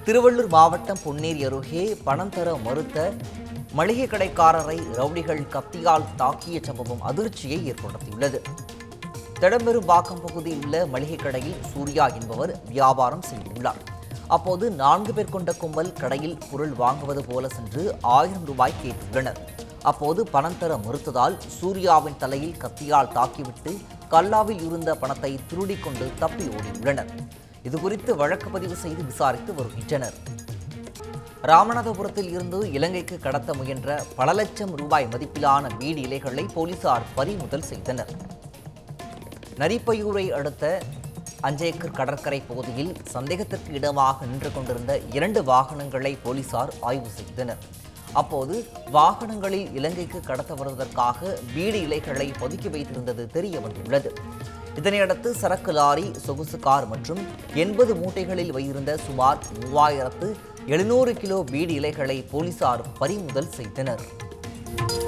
திருவள்ளூர் மாவட்டம் பொன்னேரி அருகே பணம் தர மறுத்த மளிகை கடைக்காரரை ரவுடிகள் கத்தியால் தாக்கிய சம்பவம் அதிர்ச்சியை ஏற்படுத்தியுள்ளது திடம்பெரும்பாக்கம் பகுதியில் உள்ள மளிகை கடையில் சூர்யா என்பவர் வியாபாரம் செய்துள்ளார் அப்போது நான்கு பேர் கொண்ட கும்பல் கடையில் பொருள் வாங்குவது போல சென்று ஆயிரம் ரூபாய் கேட்டுள்ளனர் அப்போது பணம் தர மறுத்ததால் சூர்யாவின் தலையில் கத்தியால் தாக்கிவிட்டு கல்லாவில் இருந்த பணத்தை திருடிக் கொண்டு தப்பி ஓடியுள்ளனர் இதுகுறித்து வழக்கு பதிவு செய்து விசாரித்து வருகின்றனர் ராமநாதபுரத்தில் இருந்து இலங்கைக்கு கடத்த முயன்ற பல லட்சம் ரூபாய் மதிப்பிலான பீடி இலைகளை போலீசார் பறிமுதல் செய்தனர் நரிப்பையூரை அடுத்த அஞ்சேக்கர் கடற்கரை பகுதியில் சந்தேகத்திற்கு இடமாக நின்று கொண்டிருந்த இரண்டு வாகனங்களை போலீசார் ஆய்வு செய்தனர் அப்போது வாகனங்களில் இலங்கைக்கு கடத்த வருவதற்காக பீடி இலைகளை பதுக்கி வைத்திருந்தது தெரிய வந்துள்ளது இதனையடுத்து சரக்கு லாரி சொகுசு கார் மற்றும் எண்பது மூட்டைகளில் வைத்திருந்த சுமார் மூவாயிரத்து எழுநூறு கிலோ பீடி இலைகளை போலீசார் பறிமுதல் செய்தனர்